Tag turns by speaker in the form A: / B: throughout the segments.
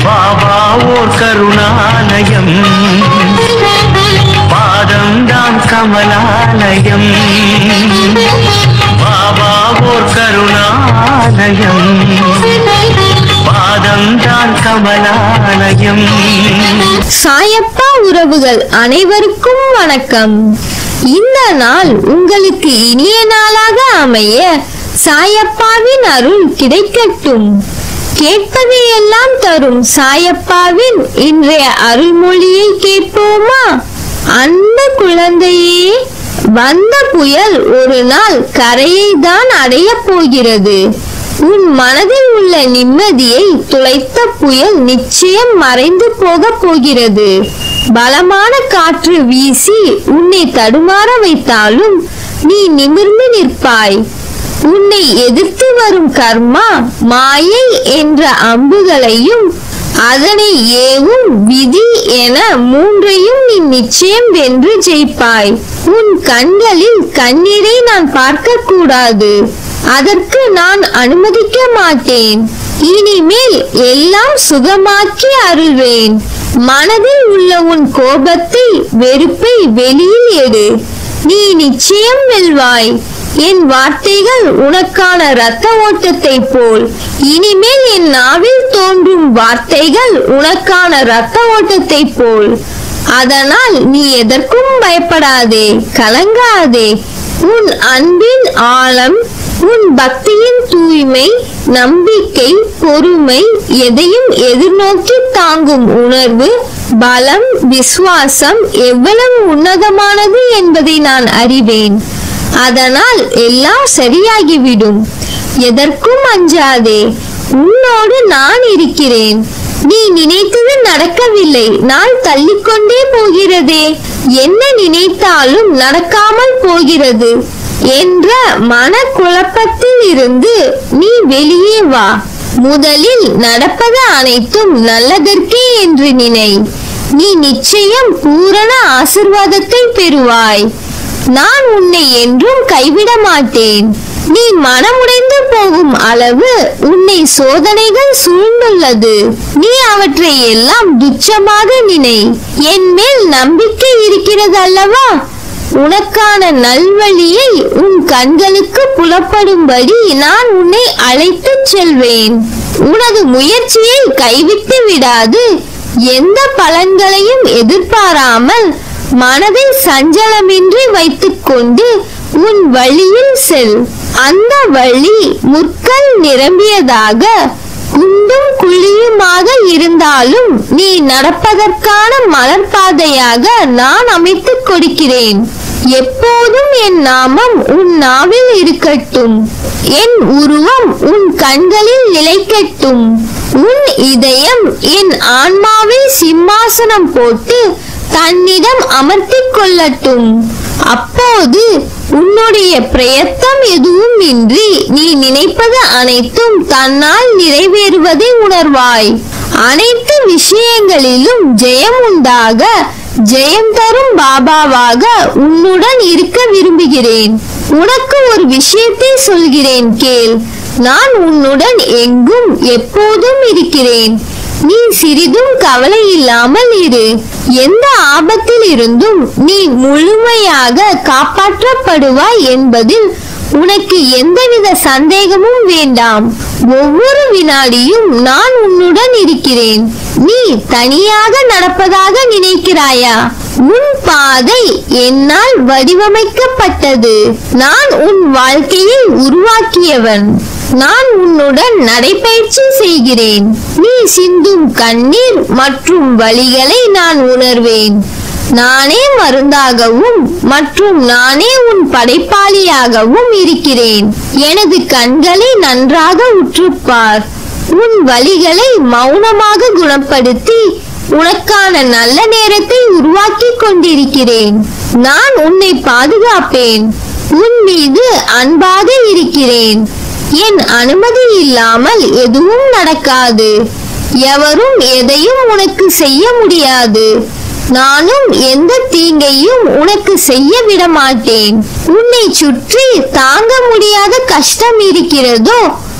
A: பாபா ஓர் கருணாலயம் பாதம்தான் கமலாலயம் பாபா ஓர் கருணாலயம் பாதம்தான் கமலாலயம்
B: சாயப்பா உறவுகள் அனைவருக்கும் வணக்கம் இந்த நாள் உங்களுக்கு இனிய நாளாக அமைய சாயப்பாவின் அருள் கிடைக்கட்டும் கேட்பதையெல்லாம் தரும் சாயப்பாவின் இன்றைய அருள்மொழியை கேட்போமா அன்பு குழந்தையே வந்த புயல் ஒரு நாள் கரையை தான் அடையப் போகிறது உன் மனதில் உள்ள நிம்மதியை துளைத்த புயல் நிச்சயம் மறைந்து போகப் போகிறது பலமான காற்று வீசி உன்னை தடுமாற வைத்தாலும் நீ நிமிர்ந்து நிற்பாய் உன்னை எதிர்த்து வரும் கர்மா மாயை என்ற அம்புகளையும் அதனை ஏவும் விதி என மூன்றையும் நீ நிச்சயம் வென்று ஜெயிப்பாய் உன் கண்களில் கண்ணீரை நான் பார்க்க கூடாது அதற்கு நான் அனுமதிக்க மாட்டேன் இனிமேல் எல்லாம் சுகமாக்கி அருள்வேன் மனதில் உள்ள உன் கோபத்தை வெறுப்பை வெளியில் எடு நீ நிச்சயம் வெல்வாய் என் வார்த்தைகள் உனக்கான இரத்த ஓட்டத்தை போல் இனிமேல் என் நாவில் தோன்றும் வார்த்தைகள் உனக்கான இரத்த ஓட்டத்தை போல் அதனால் நீ எதற்கும் பயப்படாதே கலங்காதே உன் அன்பின் ஆழம் உன் பக்தியின் தூய்மை நம்பிக்கை பொறுமை எதையும் எதிர்நோக்கி தாங்கும் உணர்வு பலம் விசுவாசம் எவ்வளவு உன்னதமானது என்பதை நான் அறிவேன் அதனால் எல்லாம் சரியாகிவிடும் எதற்கும் அஞ்சாதே உன்னோடு நான் இருக்கிறேன் நீ நினைத்தது நடக்கவில்லை நாள் தள்ளிக்கொண்டே போகிறதே என்ன நினைத்தாலும் நடக்காமல் போகிறது என்ற மனக்குழப்பத்தில் இருந்து நீ வெளியே வா முதலில் நடப்பது அனைத்தும் நல்லதற்கே என்று நினை நீ நிச்சயம் பூரண ஆசிர்வாதத்தை பெறுவாய் நான் உன்னை என்றும் கைவிட மாட்டேன் நீ மனமுடைந்து போகும் அளவு உன்னை சோதனைகள் சூழ்ந்துள்ளது நீ அவற்றை எல்லாம் துச்சமாக நினை என் மேல் நம்பிக்கை இருக்கிறது அல்லவா உனக்கான நல்வழியை உன் கண்களுக்கு புலப்படும்படி நான் உன்னை அழைத்துச் செல்வேன் உனது முயற்சியை கைவிட்டு விடாது எந்த பலன்களையும் எதிர்பாராமல் மனதை சஞ்சலமின்றி வைத்துக்கொண்டு உன் வழியில் செல் அந்த வழி முற்கள் நிரம்பியதாக குண்டும் குழியுமாக இருந்தாலும் நீ நடப்பதற்கான மலர் பாதையாக நான் அமைத்துக் கொடுக்கிறேன் எப்போதும் என் நாமம் உன் நாவில் இருக்கட்டும் என் உருவம் உன் கண்களில் நிலைக்கட்டும் உன் இதயம் என் ஆன்மாவை சிம்மாசனம் போட்டு தன்னிடம் அமர்த்திக் கொள்ளட்டும் அப்போது உன்னுடைய பிரயத்தம் எதுவும் இன்றி நீ நினைப்பது அனைத்தும் தன்னால் நிறைவேறுவதை உணர்வாய் அனைத்து விஷயங்களிலும் ஜெயம் உண்டாக ஜெயம் தரும் பாபாவாக உன்னுடன் இருக்க விரும்புகிறேன் உனக்கு ஒரு விஷயத்தை சொல்கிறேன் கேள் நான் உன்னுடன் எங்கும் எப்போதும் இருக்கிறேன் நீ சிறிதும் கவலை இல்லாமல் இரு எந்த ஆபத்தில் இருந்தும் நீ முழுமையாக காப்பாற்றப்படுவாய் என்பதில் உனக்கு எந்தவித சந்தேகமும் வேண்டாம் ஒவ்வொரு வினாடியும் நான் உன்னுடன் இருக்கிறேன் நீ தனியாக நடப்பதாக நினைக்கிறாயா உன் பாதை என்னால் வடிவமைக்கப்பட்டது நான் உன் வாழ்க்கையை உருவாக்கியவன் நான் உன்னுடன் நடைபயிற்சி செய்கிறேன் நீ சிந்தும் கண்ணீர் மற்றும் வலிகளை நான் உணர்வேன் நானே மருந்தாகவும் மற்றும் நானே உன் படைப்பாளியாகவும் இருக்கிறேன் எனது கண்களை நன்றாக உற்றுப்பார் உன் வலிகளை மௌனமாக குணப்படுத்தி உனக்கான நல்ல நேரத்தை உருவாக்கி கொண்டிருக்கிறேன் நான் உன்னை பாதுகாப்பேன் உன் மீது அன்பாக இருக்கிறேன் என் அனுமதி இல்லாமல் எதுவும் நடக்காது எவரும் எதையும் உனக்கு செய்ய முடியாது நானும் எந்த தீங்கையும் உனக்கு செய்ய விட மாட்டேன் உன்னை சுற்றி தாங்க முடியாத கஷ்டம் இருக்கிறதோ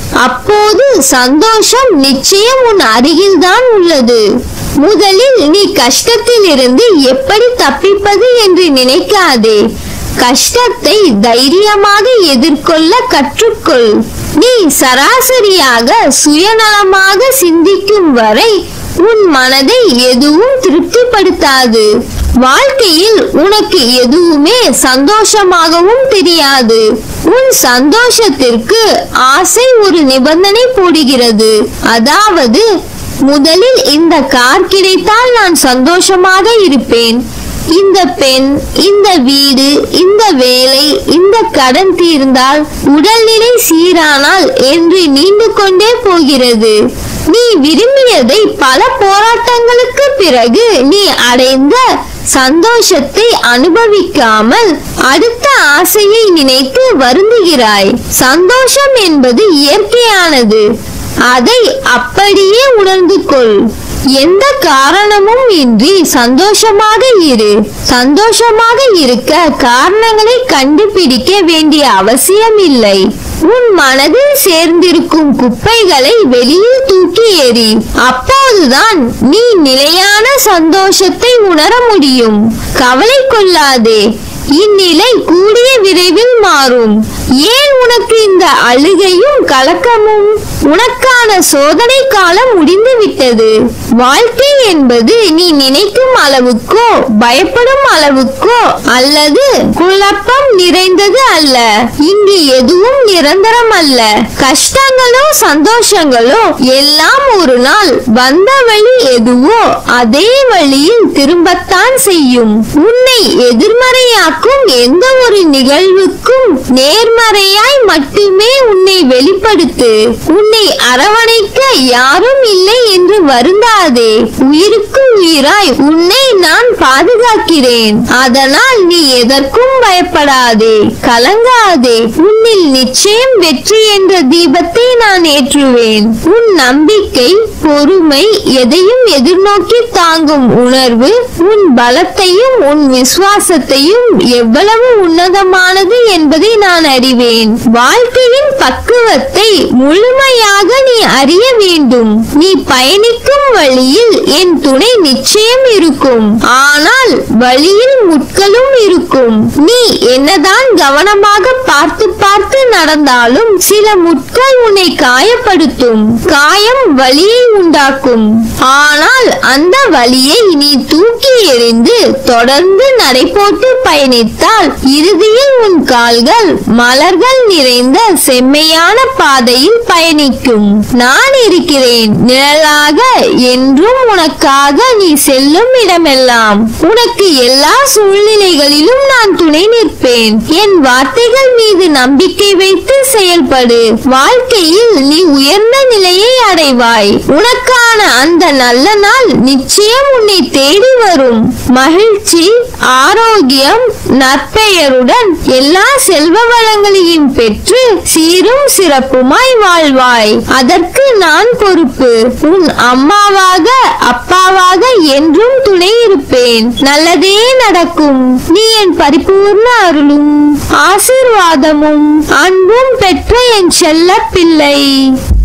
B: அப்போது சந்தோஷம் நிச்சயம் உன் அருகில்தான் உள்ளது முதலில் நீ கஷ்டத்தில் இருந்து எப்படி தப்பிப்பது என்று நினைக்காதே கஷ்டத்தை தைரியமாக எதிர்கொள்ள கற்றுக்கொள் நீ சராசரியாக சுயநலமாக சிந்திக்கும் வரை உன் மனதை எதுவும் திருப்திப்படுத்தாது வாழ்க்கையில் உனக்கு எதுவுமே சந்தோஷமாகவும் தெரியாது உன் சந்தோஷத்திற்கு ஆசை ஒரு நிபந்தனை போடுகிறது அதாவது முதலில் இந்த கார் கிடைத்தால் நான் சந்தோஷமாக இருப்பேன் இந்த பெண் இந்த வீடு இந்த வேலை இந்த கடன் தீர்ந்தால் உடல்நிலை சீரானால் என்று நீண்டு கொண்டே போகிறது நீ விரும்பியதை பல போராட்டங்களுக்கு பிறகு நீ அடைந்த சந்தோஷத்தை அனுபவிக்காமல் அடுத்த ஆசையை நினைத்து வருந்துகிறாய் சந்தோஷம் என்பது இயற்கையானது அதை அப்படியே உணர்ந்து கொள் எந்த காரணமும் இன்றி சந்தோஷமாக இரு சந்தோஷமாக இருக்க காரணங்களை கண்டுபிடிக்க வேண்டிய அவசியம் இல்லை உன் மனதில் சேர்ந்திருக்கும் குப்பைகளை வெளியில் தூக்கி எறி அப்போதுதான் நீ நிலையான சந்தோஷத்தை உணர முடியும் கவலை கொள்ளாதே இந்நிலை கூடிய விரைவில் மாறும் ஏன் உனக்கு இந்த அழுகையும் கலக்கமும் உனக்கான சோதனை காலம் முடிந்து விட்டது வாழ்க்கை என்பது நீ நினைக்கும் அளவுக்கோ பயப்படும் அளவுக்கோ அல்லது குழப்பம் நிறைந்தது அல்ல இங்கு எதுவும் நிரந்தரம் அல்ல கஷ்டங்களோ சந்தோஷங்களோ எல்லாம் ஒரு நாள் வந்த வழி எதுவோ அதே வழியில் திரும்பத்தான் செய்யும் உன்னை எதிர்மறையாக்கும் எந்த ஒரு நிகழ்வுக்கும் நேர்மறையாய் மட்டுமே உன்னை வெளிப்படுத்து உன்னை அரவணைக்க யாரும் இல்லை என்று வருந்தாதே உயிருக்கு உயிராய் உன்னை நான் பாதுகாக்கிறேன் அதனால் நீ எதற்கும் பயப்படாதே கலங்காதே உன்னில் நிச்சயம் வெற்றி என்ற தீபத்தை நான் ஏற்றுவேன் உன் நம்பிக்கை பொறுமை எதையும் எதிர்நோக்கி தாங்கும் உணர்வு உன் பலத்தையும் உன் விசுவாசத்தையும் எவ்வளவு உன்னதமானது என்பதை நான் அறிவேன் வாழ்க்கையின் பக்குவத்தை முழுமையாக நீ அறிய வேண்டும் நீ பயணிக்கும் வழியில் என் துணை நிச்சயம் இருக்கும் ஆனால் வழியில் முட்களும் இருக்கும் நீ என்னதான் கவனமாக பார்த்து பார்த்து நடந்தாலும் சில முட்கள் உன்னை காயப்படுத்தும் காயம் வலியை உண்டாக்கும் ஆனால் அந்த வலியை நீ தூக்கி எறிந்து தொடர்ந்து நடைபோட்டு பயணித்தால் இறுதியில் உன் கால்கள் மலர்கள் நிறைந்த செம்மையான பாதையில் பயணிக்கும் நான் இருக்கிறேன் நிழலாக என்றும் உனக்காக நீ செல்லும் இடமெல்லாம் உனக்கு எல்லா சூழ்நிலைகளிலும் நான் துணை நிற்பேன் என் வார்த்தைகள் மீது நம்பிக்கை வைத்து செயல்படு வாழ்க்கையில் நீ உயர்ந்த நிலையை அடைவாய் உனக்கான அந்த நல்ல நாள் நிச்சயம் உன்னை தேடி வரும் மகிழ்ச்சி ஆரோக்கியம் நற்பெயருடன் எல்லா செல்வ வளங்களையும் பெற்று சீரும் சிறப்புமாய் வாழ்வாய் அதற்கு நான் பொறுப்பு உன் அம்மாவாக அப்பாவாக என்றும் துணை இருப்பேன் நல்லதே நடக்கும் நீ என் பரிபூர்ண அருளும் ஆசீர்வாதமும் அன்பும் பெற்ற என் செல்ல பிள்ளை